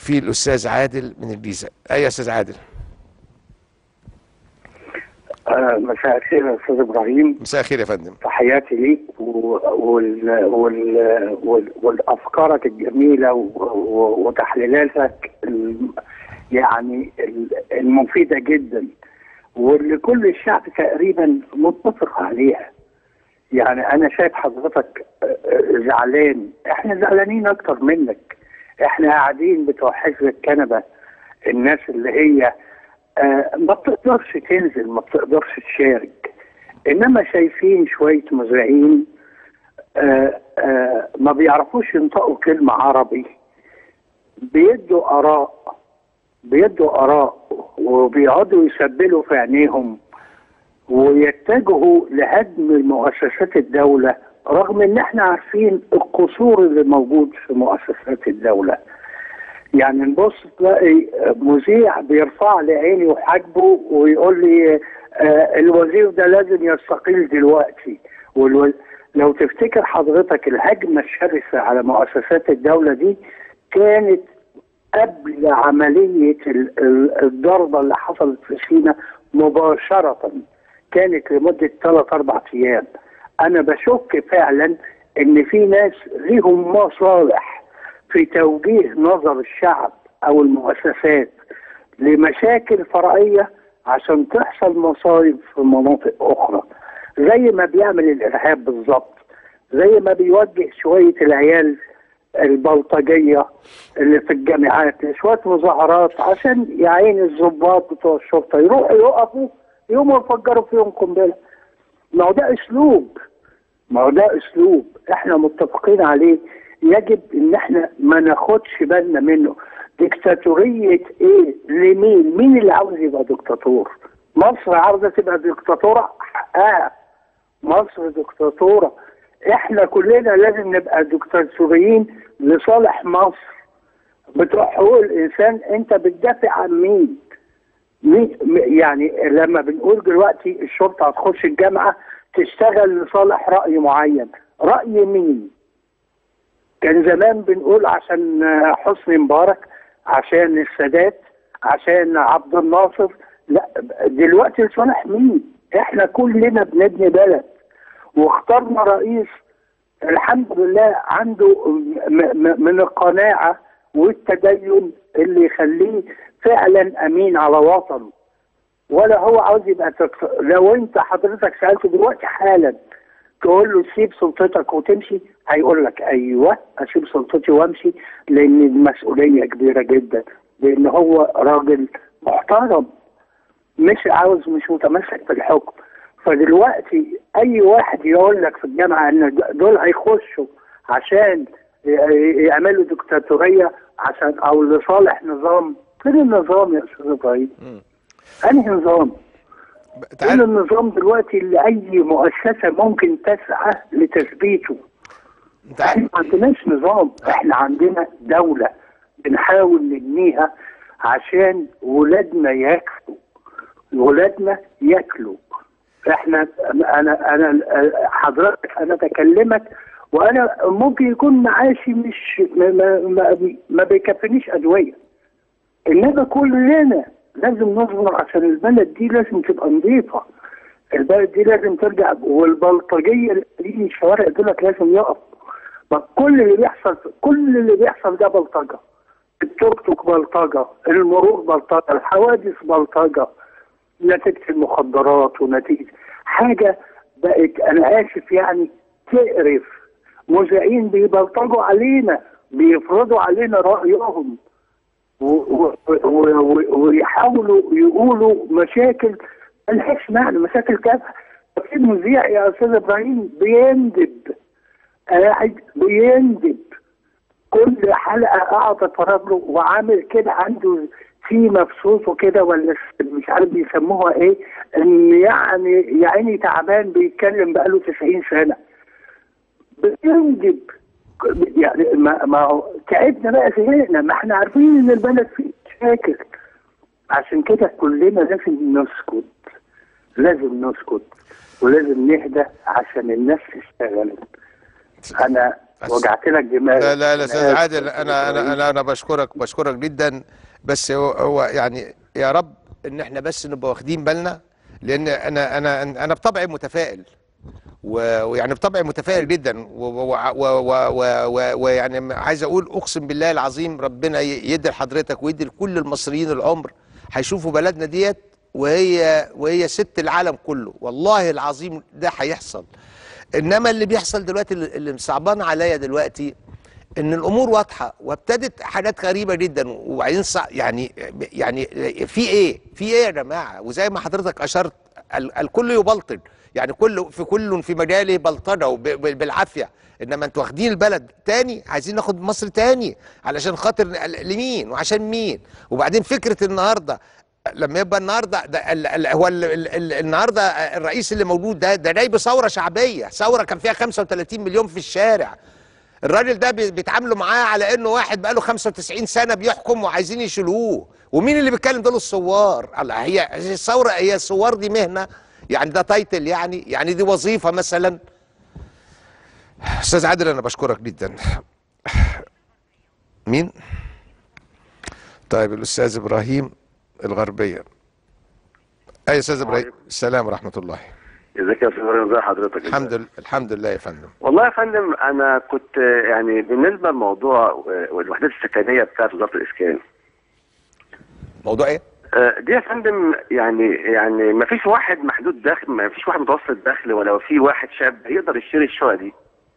في الاستاذ عادل من الجيزه اي يا استاذ عادل آه، مساء الخير يا استاذ ابراهيم مساء الخير يا فندم تحياتي ليك و- وال... وال... وال... والافكارك الجميله و... و... وتحليلاتك ال... يعني ال- المفيده جدا واللي كل الشعب تقريبا متفق عليها يعني انا شايف حضرتك آه، آه، زعلان احنا زعلانين اكتر منك احنا قاعدين بتوع حزب الكنبه الناس اللي هي آه، ما بتقدرش تنزل ما بتقدرش تشارك انما شايفين شويه مذيعين آه، آه، ما بيعرفوش ينطقوا كلمه عربي بيدوا اراء بيدوا اراء وبيقعدوا يسبلوا في عينيهم ويتجهوا لهدم مؤسسات الدوله رغم ان احنا عارفين القصور اللي موجود في مؤسسات الدوله يعني نبص تلاقي مذيع بيرفع لي عيني وحاجبه ويقول لي آه، الوزير ده لازم يستقيل دلوقتي والو... لو تفتكر حضرتك الهجمه الشرسه على مؤسسات الدوله دي كانت قبل عمليه ال- ال- الضربه اللي حصلت في سيناء مباشره كانت لمده ثلاث اربع ايام انا بشك فعلا ان في ناس ليهم مصالح في توجيه نظر الشعب او المؤسسات لمشاكل فرعيه عشان تحصل مصايب في مناطق اخرى زي ما بيعمل الارهاب بالظبط زي ما بيوجه شويه العيال البلطجيه اللي في الجامعات لشويه مظاهرات عشان يعين الضباط بتوع الشرطه يروحوا يقفوا يقوموا يفجروا فيهم قنبله ما هو ده اسلوب ما هو ده اسلوب احنا متفقين عليه يجب ان احنا ما ناخدش بالنا منه ديكتاتورية ايه لمين مين اللي عاوز يبقى دكتاتور مصر عاوزة تبقى دكتاتورة حقها مصر دكتاتورة احنا كلنا لازم نبقى دكتاتوريين لصالح مصر بتوع حقوق الانسان انت بتدافع عن مين مين يعني لما بنقول دلوقتي الشرطه هتخش الجامعه تشتغل لصالح راي معين راي مين كان زمان بنقول عشان حسني مبارك عشان السادات عشان عبد الناصر لا دلوقتي لصالح مين احنا كلنا بنبني بلد واخترنا رئيس الحمد لله عنده م- م- من القناعه والتدين اللي يخليه فعلا امين على وطنه ولا هو عاوز يبقى تكس... لو انت حضرتك سالته دلوقتي حالا تقول له سيب سلطتك وتمشي هيقول لك ايوه اسيب سلطتي وامشي لان المسؤوليه كبيره جدا لان هو راجل محترم مش عاوز مش متمسك بالحكم فدلوقتي اي واحد يقول لك في الجامعه ان دول هيخشوا عشان ي- يعملوا دكتاتوريه عشان او لصالح نظام فين النظام يا استاذ ابراهيم؟ انهي نظام؟ فين تعال النظام دلوقتي اللي اي مؤسسه ممكن تسعى لتثبيته؟ تعال احنا ما عندناش نظام احنا عندنا دولة بنحاول نبنيها عشان ولادنا ياكلوا ولادنا ياكلوا احنا انا انا حضرتك انا بكلمك وانا ممكن يكون معاشي مش ما, ما, ما, ما بيكفينيش ادويه انما كلنا لازم نصبر عشان البلد دي لازم تبقى نظيفه البلد دي لازم ترجع والبلطجيه اللي في الشوارع دولت لازم يقف ما كل اللي بيحصل كل اللي بيحصل ده بلطجه التوك توك بلطجه المرور بلطجه الحوادث بلطجه نتيجه المخدرات ونتيجه حاجه بقت انا اسف يعني تقرف مذيعين بيبلطجوا علينا بيفرضوا علينا رايهم و- و- و- و- ويحاولوا يقولوا مشاكل ملهاش معنى مشاكل تافهه في مذيع يا استاذ ابراهيم بيندب قاعد بيندب كل حلقه اقعد اتفرج له وعامل كده عنده سيمه في صوته كده ولا مش عارف بيسموها ايه ان يعني يا عيني تعبان بيتكلم بقاله 90 سنه بيندب يعني ما ما هو تعبنا بقى زهقنا ما احنا عارفين ان البلد فيه مشاكل عشان كده كلنا لازم نسكت لازم نسكت ولازم نهدى عشان الناس تشتغل انا وجعت لك دماغك لا لا لا استاذ آسف عادل يا انا أستاذ انا انا انا بشكرك بشكرك جدا بس هو, هو يعني يا رب ان احنا بس نبقى واخدين بالنا لان انا انا انا بطبعي متفائل و- ويعني بطبعي متفائل جدا و- و- و- و- و- و- ويعني عايز اقول اقسم بالله العظيم ربنا ي- يدي لحضرتك ويدي لكل المصريين العمر هيشوفوا بلدنا ديت وهي وهي ست العالم كله والله العظيم ده هيحصل انما اللي بيحصل دلوقتي اللي اللي مصعبان عليا دلوقتي ان الامور واضحه وابتدت حاجات غريبه جدا وبعدين صع- يعني يعني في ايه في ايه يا جماعه وزي ما حضرتك اشرت ال- الكل يبلطج يعني كل في كل في مجاله بلطجه وب- ب- بالعافيه انما انتوا واخدين البلد تاني عايزين ناخد مصر تاني علشان خاطر ال- لمين وعشان مين وبعدين فكره النهارده لما يبقى النهارده ده ال ال هو ال ال ال النهارده الرئيس اللي موجود ده ده جاي بثوره شعبيه ثوره كان فيها 35 مليون في الشارع الراجل ده بي- بيتعاملوا معاه على انه واحد بقاله 95 سنه بيحكم وعايزين يشيلوه ومين اللي بيتكلم دول الثوار الله هي هي الثوره هي الثوار دي مهنه يعني ده تايتل يعني يعني دي وظيفه مثلا استاذ عادل انا بشكرك جدا مين طيب الاستاذ ابراهيم الغربيه اي استاذ ابراهيم السلام ورحمه الله ازيك يا استاذ ابراهيم ازي حضرتك الحمد لله الحمد لله يا فندم والله يا فندم انا كنت آه، يعني بالنسبه لموضوع آه، الوحدات السكنيه بتاعت وزاره الاسكان موضوع ايه آه، دي يا فندم يعني يعني ما فيش واحد محدود دخل ما فيش واحد متوسط دخل ولا في واحد شاب يقدر يشتري الشقه دي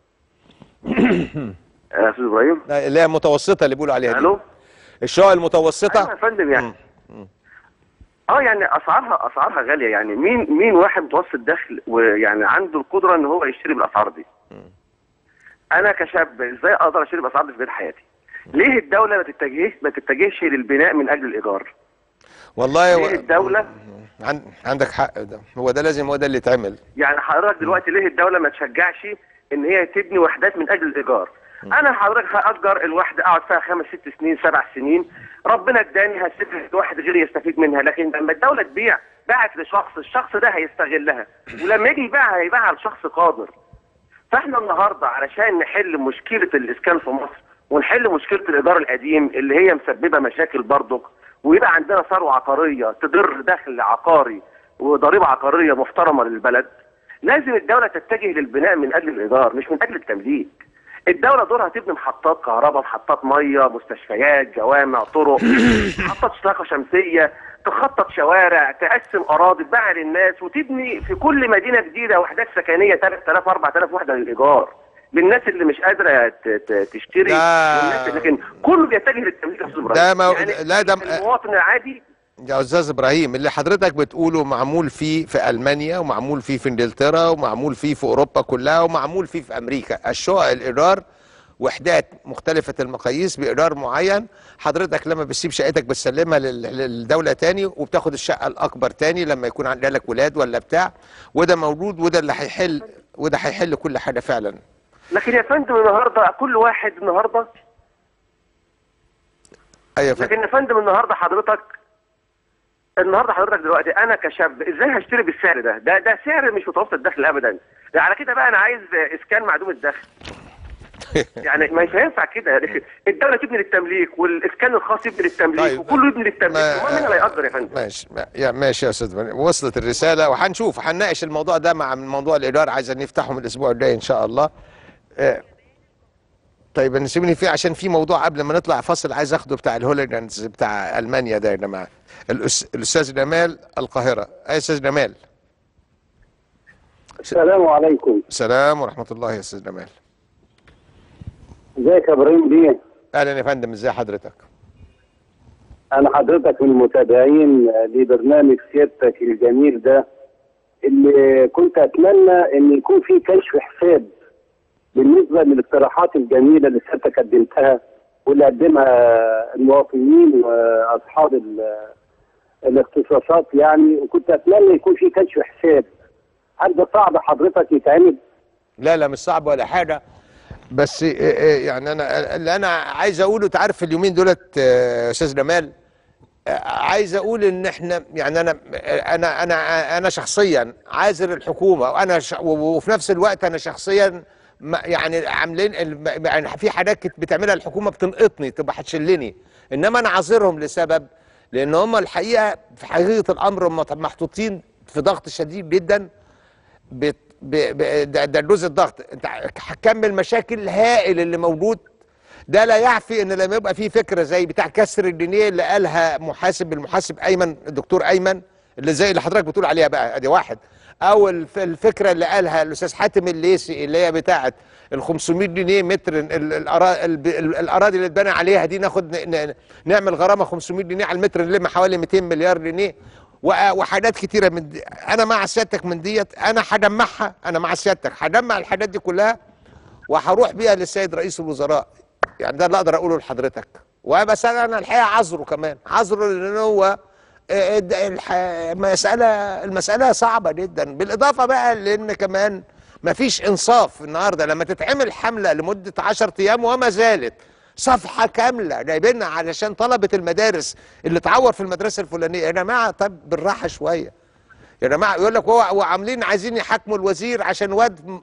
آه، يا استاذ ابراهيم اللي هي متوسطه اللي بيقولوا عليها دي الو الشقق ايوه المتوسطه يا فندم يعني اه يعني اسعارها اسعارها غاليه يعني مين مين واحد متوسط دخل ويعني عنده القدره ان هو يشتري بالاسعار دي انا كشاب ازاي اقدر اشتري بالاسعار دي في بيت حياتي ليه الدوله ما تتجهش ما تتجهش للبناء من اجل الايجار والله ليه و... الدوله عن... عندك حق ده هو ده لازم هو ده اللي يتعمل يعني حضرتك دلوقتي ليه الدوله ما تشجعش ان هي تبني وحدات من اجل الايجار انا حضرتك هاجر الوحده اقعد فيها خمس ست سنين سبع سنين ربنا اداني هسيب واحد غيري يستفيد منها لكن لما الدوله تبيع باعت لشخص الشخص ده هيستغلها ولما يجي يبيعها هيبيعها لشخص قادر فاحنا النهارده علشان نحل مشكله الاسكان في مصر ونحل مشكله الايجار القديم اللي هي مسببه مشاكل برضك ويبقى عندنا ثروه عقاريه تدر دخل عقاري وضريبه عقاريه محترمه للبلد لازم الدوله تتجه للبناء من اجل الايجار مش من اجل التمليك الدوله دورها تبني محطات كهرباء محطات ميه مستشفيات جوامع طرق محطات طاقه شمسيه تخطط شوارع تقسم اراضي تباع للناس وتبني في كل مدينه جديده وحدات سكنيه 3000 4000 وحده للايجار للناس اللي مش قادره ت- ت- تشتري ده- والناس لكن كله بيتجه للتمليك يا أستاذ إبراهيم. ده مو- يعني لا ده- المواطن العادي يا استاذ ابراهيم اللي حضرتك بتقوله معمول فيه في المانيا ومعمول فيه في انجلترا ومعمول فيه في اوروبا كلها ومعمول فيه في امريكا الشقق الايجار وحدات مختلفة المقاييس بإيجار معين حضرتك لما بتسيب شقتك بتسلمها لل- للدولة تاني وبتاخد الشقة الأكبر تاني لما يكون عندك ولاد ولا بتاع وده موجود وده اللي هيحل وده هيحل كل حاجة فعلا لكن يا فندم النهارده كل واحد النهارده أيوة فندم. لكن يا فندم النهارده حضرتك النهارده حضرتك دلوقتي انا كشاب ازاي هشتري بالسعر ده؟ ده ده سعر مش متوسط الدخل ابدا. ده على كده بقى انا عايز اسكان معدوم الدخل. يعني مش هينفع كده الدوله تبني للتمليك والاسكان الخاص يبني للتمليك طيب. وكله يبني للتمليك ما- وما مين اللي هيقدر يا فندم؟ ماشي ما- يا ماشي يا استاذ إبراهيم. وصلت الرساله وهنشوف هنناقش الموضوع ده مع موضوع الايجار عايز نفتحه من الاسبوع الجاي ان شاء الله آه، طيب نسيبني فيه عشان في موضوع قبل ما نطلع فاصل عايز اخده بتاع الهوليجانز بتاع المانيا ده يا جماعه الأس- الاستاذ جمال القاهره اي استاذ جمال السلام عليكم سلام ورحمه الله يا استاذ جمال ازيك يا ابراهيم بيه اهلا يا فندم ازي حضرتك انا حضرتك من المتابعين لبرنامج سيادتك الجميل ده اللي كنت اتمنى ان يكون في كشف حساب بالنسبه للاقتراحات الجميله اللي سيادتك قدمتها واللي قدمها المواطنين واصحاب ال- الاختصاصات يعني وكنت اتمنى يكون في كشف حساب هل ده صعب حضرتك يتعمل؟ لا لا مش صعب ولا حاجه بس إيه إيه يعني انا اللي انا عايز اقوله انت عارف في اليومين دولت آه، يا استاذ جمال آه، عايز اقول ان احنا يعني انا انا انا انا شخصيا عاذر الحكومه وانا ش... وفي نفس الوقت انا شخصيا ما يعني عاملين الم- يعني في حاجات كت- بتعملها الحكومه بتنقطني تبقى هتشلني انما انا عاذرهم لسبب لان هم الحقيقه في حقيقه الامر هم محطوطين في ضغط شديد جدا بت- ب- ب- ده, ده جزء الضغط انت هتكمل مشاكل هائل اللي موجود ده لا يعفي ان لما يبقى في فكره زي بتاع كسر الجنيه اللي قالها محاسب المحاسب ايمن الدكتور ايمن اللي زي اللي حضرتك بتقول عليها بقى ادي واحد او الف- الفكره اللي قالها الاستاذ حاتم الليسي اللي هي بتاعه ال 500 جنيه متر ال- ال- الأرا- الب- ال- الاراضي اللي اتبنى عليها دي ناخد ن- ن- نعمل غرامه 500 جنيه على المتر نلم حوالي 200 مليار جنيه و- وحاجات كتيره من دي انا مع سيادتك من ديت انا هجمعها انا مع سيادتك هجمع الحاجات دي كلها وهروح بيها للسيد رئيس الوزراء يعني ده اللي اقدر اقوله لحضرتك وبس انا الحقيقه عذره كمان عذره لان هو آه، د- الح- المساله المساله صعبه جدا بالاضافه بقى لان كمان مفيش انصاف النهارده لما تتعمل حمله لمده 10 ايام وما زالت صفحه كامله جايبينها علشان طلبه المدارس اللي اتعور في المدرسه الفلانيه يا جماعه طب بالراحه شويه يا جماعه يقول لك هو هو عاملين عايزين يحاكموا الوزير عشان واد م-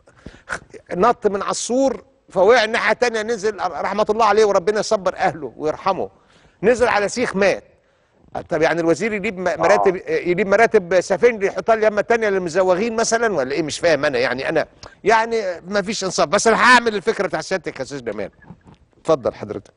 نط من على السور فوقع الناحيه الثانيه نزل رحمه الله عليه وربنا يصبر اهله ويرحمه نزل على سيخ مات طب يعني الوزير يجيب م- مراتب يجيب مراتب سفنج يحطها اليمه الثانيه للمزوغين مثلا ولا ايه مش فاهم انا يعني انا يعني ما فيش انصاف بس انا هعمل الفكره بتاع سيادتك يا استاذ جمال اتفضل حضرتك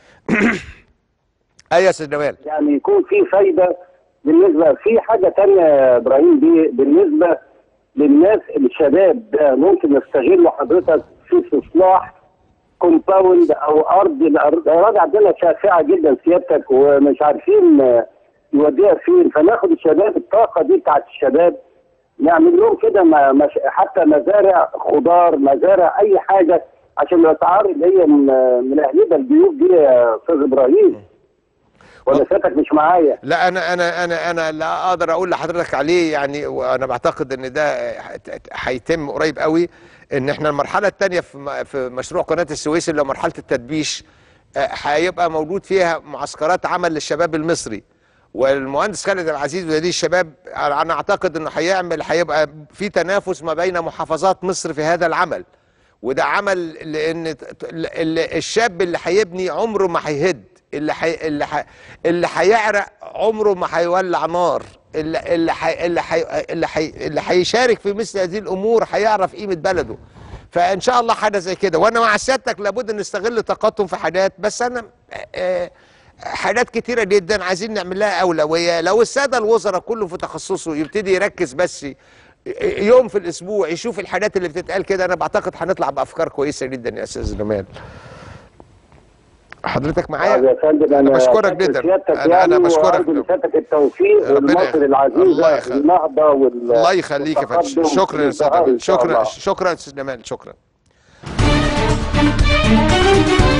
ايوه يا استاذ جمال يعني يكون في فايده بالنسبه في حاجه تانية يا ابراهيم دي بالنسبه للناس الشباب ده ممكن يستغلوا حضرتك في استصلاح كومباوند او ارض الاراضي عندنا شاسعه جدا سيادتك ومش عارفين آه، نوديها فين فناخد الشباب الطاقه دي بتاعت الشباب نعمل لهم كده ما- مش- حتى مزارع خضار مزارع اي حاجه عشان الاسعار اللي هي من من اهليه البيوت دي يا استاذ ابراهيم ولا سيادتك مش معايا لا انا انا انا انا لا اقدر اقول لحضرتك عليه يعني وانا بعتقد ان ده هيتم قريب قوي ان احنا المرحله الثانيه في م- في مشروع قناه السويس اللي هو مرحله التدبيش آه، هيبقى موجود فيها معسكرات عمل للشباب المصري والمهندس خالد العزيز ودي الشباب انا اعتقد انه هيعمل هيبقى في تنافس ما بين محافظات مصر في هذا العمل وده عمل لان ت- ت- ال- الشاب اللي هيبني عمره ما هيهد اللي حي... اللي ح... اللي هيعرق عمره ما هيولع نار اللي اللي حي... اللي حي... اللي حي... اللي هيشارك في مثل هذه الامور هيعرف قيمه بلده فان شاء الله حاجه زي كده وانا مع سيادتك لابد ان نستغل طاقتهم في حاجات بس انا آه، حاجات كتيرة جدا عايزين نعمل لها أولوية لو السادة الوزراء كله في تخصصه يبتدي يركز بس يوم في الأسبوع يشوف الحاجات اللي بتتقال كده أنا بعتقد هنطلع بأفكار كويسة جدا يا أستاذ جمال حضرتك معايا يا فندم أنا بشكرك شاكر جدا. سيادتك أنا- يعني أنا بشكرك. وأرجو لسيادتك التوفيق ربنا والمصر يخ- العزيزه الله يخ- النهضه وال الله يخليك يا فندم والتقدم شكرا يا أستاذ والازدهار جمال إن شاء شكرا الله. شكرا يا أستاذ جمال شكرا